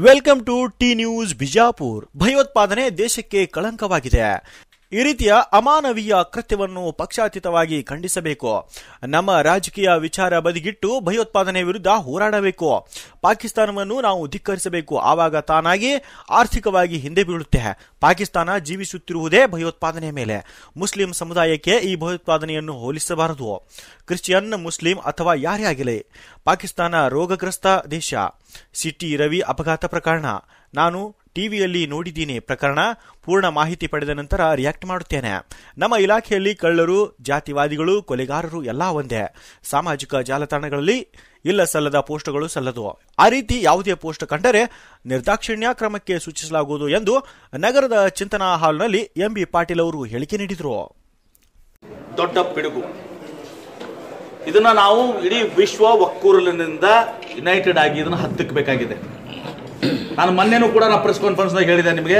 welcome to T news Bijapur ಭಯೋತ್ಪಾದನೆ ದೇಶಕ್ಕೆ ಕಳಂಕವಾಗಿದೆ ಈ ರೀತಿಯ ಅಮಾನವೀಯ ಕೃತ್ಯವನ್ನು ಪಕ್ಷಾತೀತವಾಗಿ ಖಂಡಿಸಬೇಕು ನಮ್ಮ ರಾಜಕೀಯ ವಿಚಾರ ಬದಿಗಿಟ್ಟು ಭಯೋತ್ಪಾದನೆ ವಿರುದ್ಧ ಹೋರಾಡಬೇಕು ಪಾಕಿಸ್ತಾನವನ್ನು ನಾವು ಧಿಕ್ಕರಿಸಬೇಕು ಆವಾಗ ತಾನಾಗಿ ಆರ್ಥಿಕವಾಗಿ ಹಿಂದೆ ಬೀಳುತ್ತೆ ಪಾಕಿಸ್ತಾನ ಜೀವಿಸುತ್ತಿರುವುದೇ ಭಯೋತ್ಪಾದನೆ ಮೇಲೆ ಮುಸ್ಲಿಂ ಸಮುದಾಯಕ್ಕೆ ಈ ಭಯೋತ್ಪಾದನೆಯನ್ನು ಹೋಲಿಸಬಾರದು ಕ್ರಿಶ್ಚಿಯನ್ ಮುಸ್ಲಿಂ ಅಥವಾ ಯಾರೇ ಆಗಲಿ ಪಾಕಿಸ್ತಾನ ರೋಗಗ್ರಸ್ತ ದೇಶ ಸಿಟಿ ರವಿ ಅಪಘಾತ ಪ್ರಕರಣ ನಾನು ಟಿವಿಯಲ್ಲಿ ನೋಡಿದ್ದೀನಿ ಪ್ರಕರಣ ಪೂರ್ಣ ಮಾಹಿತಿ ಪಡೆದ ನಂತರ ರಿಯಾಕ್ಟ್ ಮಾಡುತ್ತೇನೆ ನಮ್ಮ ಇಲಾಖೆಯಲ್ಲಿ ಕಳ್ಳರು ಜಾತಿವಾದಿಗಳು ಕೊಲೆಗಾರರು ಎಲ್ಲಾ ಒಂದೇ ಸಾಮಾಜಿಕ ಜಾಲತಾಣಗಳಲ್ಲಿ ಇಲ್ಲ ಸಲ್ಲದ ಪೋಸ್ಟ್ಗಳು ಸಲ್ಲದು ಆ ರೀತಿ ಯಾವುದೇ ಪೋಸ್ಟ್ ಕಂಡರೆ ನಿರ್ದಾಕ್ಷಿಣ್ಯ ಕ್ರಮಕ್ಕೆ ಸೂಚಿಸಲಾಗುವುದು ಎಂದು ನಗರದ ಚಿಂತನಾ ಹಾಲ್ನಲ್ಲಿ ಎಂಬಿ ಪಾಟೀಲ್ ಅವರು ಹೇಳಿಕೆ ನೀಡಿದರು ದೊಡ್ಡ ಪಿಡುಗು ಇದನ್ನ ನಾವು ಇಡೀ ವಿಶ್ವ ಒಕ್ಕೂರಲಿನಿಂದ ಯುನೈಟೆಡ್ ಆಗಿ ಇದನ್ನ ಹತ್ತಿಕ್ಕಬೇಕಾಗಿದೆ ನಾನು ಮೊನ್ನೆನೂ ಕೂಡ ನಾನು ಪ್ರೆಸ್ ಕಾನ್ಫರೆನ್ಸ್ನಾಗ ಹೇಳಿದೆ ನಿಮಗೆ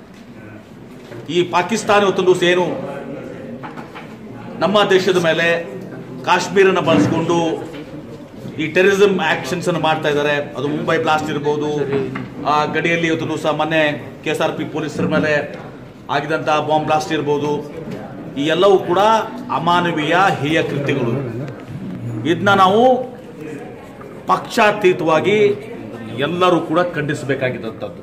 ಈ ಪಾಕಿಸ್ತಾನ ಇವತ್ತೊಂದು ದಿವಸ ಏನು ನಮ್ಮ ದೇಶದ ಮೇಲೆ ಕಾಶ್ಮೀರನ ಬಳಸ್ಕೊಂಡು ಈ ಟೆರರಿಸಮ್ ಆಕ್ಷನ್ಸ್ ಅನ್ನು ಮಾಡ್ತಾ ಇದ್ದಾರೆ ಅದು ಮುಂಬೈ ಬ್ಲಾಸ್ಟ್ ಇರ್ಬೋದು ಆ ಗಡಿಯಲ್ಲಿ ಇವತ್ತು ದಿವಸ ಮೊನ್ನೆ ಕೆ ಎಸ್ ಆರ್ ಪಿ ಪೊಲೀಸರ ಮೇಲೆ ಆಗಿದಂತಹ ಬಾಂಬ್ ಬ್ಲಾಸ್ಟ್ ಇರ್ಬೋದು ಈ ಎಲ್ಲವೂ ಕೂಡ ಅಮಾನವೀಯ ಹೇಯ ಕೃತ್ಯಗಳು ಇದನ್ನ ನಾವು ಪಕ್ಷಾತೀತವಾಗಿ ಎಲ್ಲರೂ ಕೂಡ ಖಂಡಿಸಬೇಕಾಗಿದ್ದಂಥದ್ದು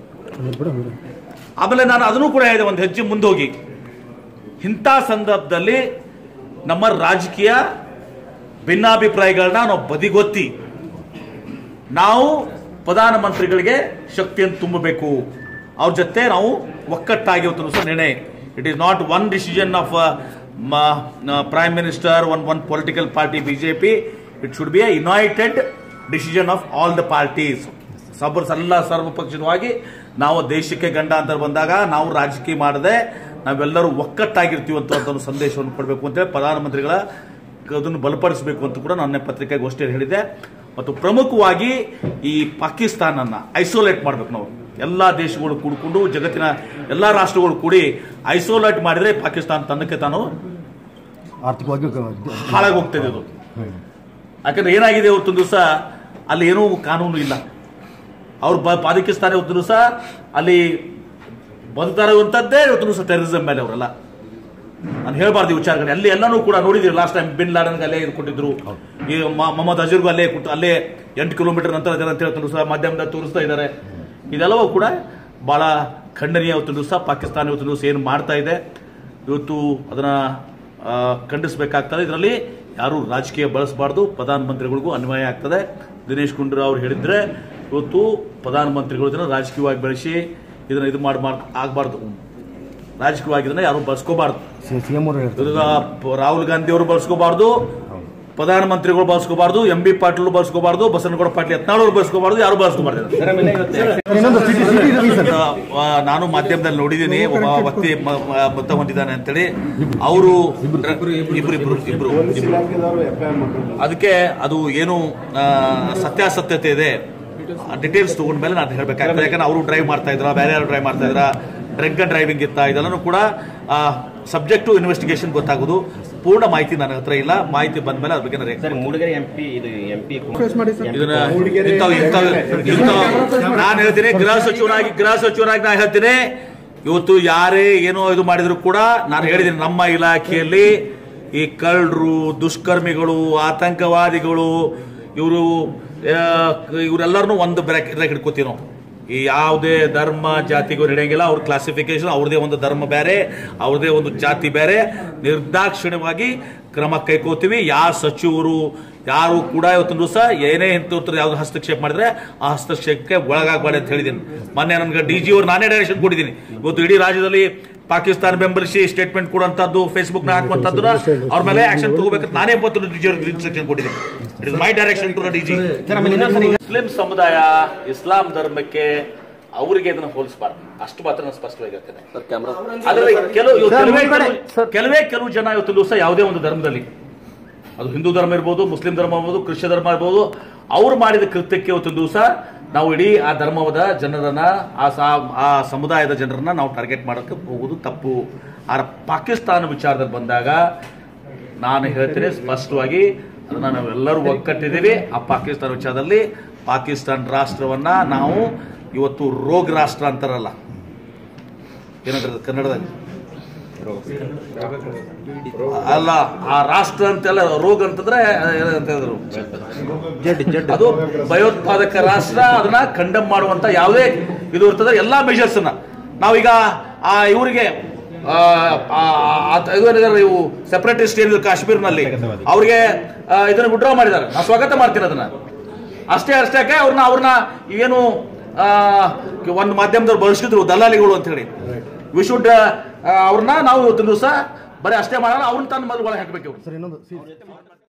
ಆಮೇಲೆ ನಾನು ಅದನ್ನು ಕೂಡ ಹೇಳಿದೆ ಒಂದು ಹೆಜ್ಜೆ ಮುಂದೋಗಿ ಇಂಥ ಸಂದರ್ಭದಲ್ಲಿ ನಮ್ಮ ರಾಜಕೀಯ ಭಿನ್ನಾಭಿಪ್ರಾಯಗಳನ್ನ ನಾವು ಬದಿಗೊತ್ತಿ ನಾವು ಪ್ರಧಾನಮಂತ್ರಿಗಳಿಗೆ ಶಕ್ತಿಯನ್ನು ತುಂಬಬೇಕು ಅವ್ರ ಜೊತೆ ನಾವು ಒಕ್ಕಟ್ಟಾಗಿ ಇವತ್ತು ಸಹ ನಿರ್ಣಯ it is not one decision of prime minister one one political party BJP it should be a united decision of all the parties ಸಬರ್ ಎಲ್ಲ ಸರ್ವಪಕ್ಷವಾಗಿ ನಾವು ದೇಶಕ್ಕೆ ಗಂಡ ಅಂತ ಬಂದಾಗ ನಾವು ರಾಜಕೀಯ ಮಾಡದೆ ನಾವೆಲ್ಲರೂ ಒಕ್ಕಟ್ಟಾಗಿರ್ತೀವಿ ಅಂತ ಒಂದು ಸಂದೇಶವನ್ನು ಕೊಡಬೇಕು ಅಂತೇಳಿ ಪ್ರಧಾನಮಂತ್ರಿಗಳ ಅದನ್ನು ಬಲಪಡಿಸಬೇಕು ಅಂತ ಕೂಡ ನನ್ನ ಪತ್ರಿಕಾಗೋಷ್ಠಿಯಲ್ಲಿ ಹೇಳಿದೆ ಮತ್ತು ಪ್ರಮುಖವಾಗಿ ಈ ಪಾಕಿಸ್ತಾನನ್ನ ಐಸೋಲೇಟ್ ಮಾಡಬೇಕು ನಾವು ಎಲ್ಲ ದೇಶಗಳು ಕೂಡಿಕೊಂಡು ಜಗತ್ತಿನ ಎಲ್ಲ ರಾಷ್ಟ್ರಗಳು ಕೂಡಿ ಐಸೋಲೇಟ್ ಮಾಡಿದ್ರೆ ಪಾಕಿಸ್ತಾನ ತನ್ನಕ್ಕೆ ತಾನು ಆರ್ಥಿಕವಾಗಿ ಹಾಳಾಗಿ ಹೋಗ್ತದೆ ಇದು ಯಾಕಂದ್ರೆ ಏನಾಗಿದೆ ಇವತ್ತೊಂದು ದಿವಸ ಅಲ್ಲಿ ಏನೂ ಕಾನೂನು ಇಲ್ಲ ಅವ್ರು ಬ ಪಾಕಿಸ್ತಾನ ಇವತ್ತು ದಿವಸ ಅಲ್ಲಿ ಬದುಕ್ತಾರೆ ಅಂತದ್ದೇ ಇವತ್ತು ದಿವಸ ಟೆರರಿಸಂ ಮೇಲೆ ಅವರೆಲ್ಲ ನಾನು ಹೇಳ್ಬಾರ್ದು ಈ ವಿಚಾರಗಳು ಅಲ್ಲಿ ಎಲ್ಲನೂ ಕೂಡ ನೋಡಿದ್ರಿ ಲಾಸ್ಟ್ ಟೈಮ್ ಬಿನ್ ಲಾಡನ್ಗೆ ಅಲ್ಲೇ ಇದು ಕೊಟ್ಟಿದ್ರು ಈ ಮ- ಮೊಹಮ್ಮದ್ ಅಜರ್ಗೂ ಅಲ್ಲೇ ಕೊಟ್ಟು ಅಲ್ಲೇ ಎಂಟು ಕಿಲೋಮೀಟರ್ ನಂತರ ಜನ ಅಂತ ಹೇಳ್ಕೊಂಡು ಸಹ ಮಾಧ್ಯಮದಲ್ಲಿ ತೋರಿಸ್ತಾ ಇದ್ದಾರೆ ಇದೆಲ್ಲವೂ ಕೂಡ ಬಹಳ ಖಂಡನೀಯ ಇವತ್ತು ದಿವಸ ಪಾಕಿಸ್ತಾನ ಇವತ್ತು ದಿವಸ ಏನು ಮಾಡ್ತಾ ಇದೆ ಇವತ್ತು ಅದನ್ನ ಆ, ಖಂಡಿಸಬೇಕಾಗ್ತದೆ ಇದರಲ್ಲಿ ಯಾರು ರಾಜಕೀಯ ಬಳಸಬಾರ್ದು ಪ್ರಧಾನಮಂತ್ರಿಗಳಿಗೂ ಅನ್ವಯ ಆಗ್ತದೆ ದಿನೇಶ್ ಗುಂಡೂರಾವ್ ಅವರು ಹೇಳಿದ್ರೆ ಇವತ್ತು ಪ್ರಧಾನಮಂತ್ರಿಗಳು ಇದನ್ನ ರಾಜಕೀಯವಾಗಿ ಬೆಳೆಸಿ ಇದನ್ನ ಇದು ಮಾಡಿ ಆಗಬಾರ್ದು ರಾಜಕೀಯವಾಗಿ ಇದನ್ನ ಯಾರು ಬಳಸ್ಕೋಬಾರ್ದು ಸಿಎಂ ಅವರು ಹೇಳ್ತಾರೆ ಈಗ ಪ- ರಾಹುಲ್ ಗಾಂಧಿ ಅವರು ಬಳಸ್ಕೋಬಾರ್ದು ಪ್ರಧಾನಮಂತ್ರಿಗಳು ಬಳಸ್ಕೋಬಾರ್ದು ಎಂ ಬಿ ಪಾಟೀಲ್ ಬಳಸ್ಕೋಬಾರ್ದು ಬಸನಗೌಡ ಪಾಟೀಲ್ ಯತ್ನಾಳ್ ಅವರು ಬಳಸ್ಕೋಬಾರ್ದು ಯಾರು ಬಳಸ್ಕೋಬಾರ್ದು ಇನ್ನೊಂದು ಸಿಟಿ ಸಿಟಿ ರವಿ ಸರ್ ಆ, ನಾನು ಮಾಧ್ಯಮದಲ್ಲಿ ನೋಡಿದ್ದೀನಿ ಒಬ್ಬ ವ್ಯಕ್ತಿ ಮ- ಮ- ಮತ ಹೊಂದಿದ್ದಾನೆ ಅಂತೇಳಿ ಅವರು ಇಬ್ರು ಇಬ್ರು ಇಬ್ರು ಇಬ್ರು ಅದಕ್ಕೆ ಅದು ಏನು ಆ, ಸತ್ಯಾಸತ್ಯತೆ ಇದೆ ಡಿಟೇಲ್ಸ್ ತಗೊಂಡ್ಮೇಲೆ ನಾನು ಹೇಳ್ಬೇಕಾಗ್ತದೆ ಯಾಕಂದ್ರೆ ಅವರು ಡ್ರೈವ್ ಮಾಡ್ತಾ ಇದ್ರ ಬೇರೆ ಯಾರು ಡ್ರೈವ್ ಮಾಡ್ತಾ ಇದ್ರ ಡ್ರಗ್ ಅಂಡ್ ಡ್ರೈವಿಂಗ್ ಇತ್ತ ಇದೆಲ್ಲನೂ ಕೂಡ ಸಬ್ಜೆಕ್ಟ್ ಟು ಇನ್ವೆಸ್ಟಿಗೇಷನ್ ಗೊತ್ತಾಗೋದು ಪೂರ್ಣ ಮಾಹಿತಿ ನನ್ನ ಹತ್ರ ಇಲ್ಲ ಮಾಹಿತಿ ಬಂದ್ಮೇಲೆ ಅದ್ರ ಬಗ್ಗೆ ನಾನು ಸರ್ ಮೂಡಿಗೆರೆ ಎಂಪಿ ಇದು ಎಂಪಿ ಇದನ್ನ ಇಂಥವ್ ಇಂಥವ್ ಇಂಥವ್ ನಾನು ಹೇಳ್ತೀನಿ ಗೃಹ ಸಚಿವನಾಗಿ ಗೃಹ ಸಚಿವನಾಗಿ ನಾನು ಹೇಳ್ತೀನಿ ಇವತ್ತು ಯಾರೇ ಏನೋ ಇದು ಮಾಡಿದ್ರು ಕೂಡ ನಾನು ಹೇಳಿದ್ದೀನಿ ನಮ್ಮ ಇಲಾಖೆಯಲ್ಲಿ ಈ ಕಳ್ಳರು ದುಷ್ಕರ್ಮಿಗಳು ಆತಂಕವಾದಿಗಳು ಇವರು ಇವರೆಲ್ಲರನ್ನೂ ಒಂದು ಬ್ರ್ಯಾಕ್ ಇದ್ರಾಗ ಹಿಡ್ಕೋತೀವಿ ನಾವು ಈ ಯಾವುದೇ ಧರ್ಮ ಜಾತಿಗೂ ನಡೆಯಂಗಿಲ್ಲ ಅವ್ರ ಕ್ಲಾಸಿಫಿಕೇಶನ್ ಅವ್ರದೇ ಒಂದು ಧರ್ಮ ಬೇರೆ ಅವ್ರದೇ ಒಂದು ಜಾತಿ ಬೇರೆ ನಿರ್ದಾಕ್ಷಿಣ್ಯವಾಗಿ ಕ್ರಮ ಕೈಕೋತೀವಿ ಯಾರ ಸಚಿವರು ಯಾರು ಕೂಡ ಇವತ್ತಿನ ದಿವಸ ಏನೇ ಇಂಥವ್ರ ಯಾವ್ದು ಹಸ್ತಕ್ಷೇಪ ಮಾಡಿದ್ರೆ ಆ ಹಸ್ತಕ್ಷೇಪಕ್ಕೆ ಒಳಗಾಗಬಾರ್ದು ಅಂತ ಹೇಳಿದ್ದೀನಿ ಮೊನ್ನೆ ನನಗೆ ಡಿ ಜಿ ಅವ್ರು ನಾನೇ ಡೈರೆಕ್ಷನ್ ಕೊಟ್ಟಿದ್ದೀನಿ ಇವತ್ತು ಇಡೀ ರಾಜ್ಯದಲ್ಲಿ ಪಾಕಿಸ್ತಾನ ಬೆಂಬಲಿಸಿ ಸ್ಟೇಟ್ಮೆಂಟ್ ಕೊಡುವಂತದ್ದು ಫೇಸ್ಬುಕ್ ನ ಹಾಕುವಂತದ್ದು ಅವ್ರ ಮೇಲೆ ಆಕ್ಷನ್ ತಗೋಬೇಕಂತ ನಾನೇ ಇವತ್ತು ಡಿ ಜಿ ಅವ್ರಿಗೆ ಇನ್ಸ್ಟ್ರಕ್ಷನ್ ಕೊಟ್ಟಿದ್ದೀನಿ it is my direction to D G ಮುಸ್ಲಿಂ ಸಮುದಾಯ ಇಸ್ಲಾಂ ಧರ್ಮಕ್ಕೆ ಅವರಿಗೆ ಇದನ್ನ ಹೋಲಿಸಬಾರ್ದು ಅಷ್ಟು ಮಾತ್ರ ನಾನು ಸ್ಪಷ್ಟವಾಗಿ ಹೇಳ್ತೇನೆ ಆದ್ರೆ ಕೆಲವು ಇವು ಕೆಲವೇ ಕೆಲವು- ಕೆಲವೇ ಕೆಲವು ಜನ ಇವತ್ತು ದಿವಸ ಯಾವುದೇ ಒಂದು ಧರ್ಮದಲ್ಲಿ ಅದು ಹಿಂದೂ ಧರ್ಮ ಇರ್ಬೋದು ಮುಸ್ಲಿಂ ಧರ್ಮ ಇರ್ಬೋದು ಕ್ರಿಶ್ಚಿಯನ್ ಧರ್ಮ ಇರ್ಬೋದು ಅವ್ರು ಮಾಡಿದ ಕೃತ್ಯಕ್ಕೆ ಇವತ್ತು ದಿವಸ ನಾವು ಇಡೀ ಆ ಧರ್ಮದ ಜನರನ್ನ ಆ ಸಾ- ಆ ಸಮುದಾಯದ ಜನರನ್ನ ನಾವು ಟಾರ್ಗೆಟ್ ಮಾಡೋಕ್ಕೆ ಹೋಗೋದು ತಪ್ಪು ಆದ್ರೆ ಪಾಕಿಸ್ತಾನ ವಿಚಾರದಲ್ಲಿ ಬಂದಾಗ ನಾನು ಹೇಳ್ತೇನೆ ಸ್ಪಷ್ಟವಾಗಿ ಅದನ್ನ ನಾವೆಲ್ಲರೂ ಒಗ್ಗಟ್ಟಿದ್ದೀವಿ ಆ ಪಾಕಿಸ್ತಾನ ವಿಚಾರದಲ್ಲಿ ಪಾಕಿಸ್ತಾನ ರಾಷ್ಟ್ರವನ್ನ ನಾವು ಇವತ್ತು ರೋಗ ರಾಷ್ಟ್ರ ಅಂತಾರಲ್ಲ ಏನಂತಾರೆ ಕನ್ನಡದಲ್ಲಿ ಅಲ್ಲ ಆ ರಾಷ್ಟ್ರ ಅಂತೆಲ್ಲ ರೋಗ ಅಂತಂದ್ರೆ ಏನಂತ ಹೇಳಿದ್ರು ಅದು ಭಯೋತ್ಪಾದಕ ರಾಷ್ಟ್ರ ಅದನ್ನ ಕಂಡಮ್ ಮಾಡುವಂತ ಯಾವುದೇ ಇದು ಇರ್ತದೆ ಎಲ್ಲಾ ಮೆಷರ್ಸ್ ನಾವೀಗ ಆ ಇವರಿಗೆ ಆ, ಆ, ಆ, ಇದು ಏನಿದಾರಲ್ಲ ಇವು ಸೆಪರೇಟಿಸ್ಟ್ ಏನಿದ್ರು ಕಾಶ್ಮೀರ್ನಲ್ಲಿ ಅವ್ರಿಗೆ ಆ, ಇದನ್ನ ವಿಡ್ರಾ ಮಾಡಿದ್ದಾರೆ ನಾವು ಸ್ವಾಗತ ಮಾಡ್ತೀನಿ ಅದನ್ನ ಅಷ್ಟೇ ಅಷ್ಟಕ್ಕೆ ಅವ್ರನ್ನ ಅವ್ರನ್ನ ಏನು ಆ, ಒಂದು ಮಾಧ್ಯಮದವ್ರು ಬಳಸಿದ್ರು ದಲ್ಲಾಳಿಗಳು ಅಂತ ಹೇಳಿ ವಿ ಶುಡ್ ಅವ್ರನ್ನ ನಾವು ಇವತ್ತಿನ ದಿವಸ ಬರೀ ಅಷ್ಟೇ ಮಾಡಲ್ಲ ಅವ್ರನ್ನ ತನ್ನ ಮೊದಲು ಒಳಗೆ ಹಾಕ್ಬೇಕು ಇವ್ರು ಸರ್ ಇನ್ನೊಂದು ಸಿ-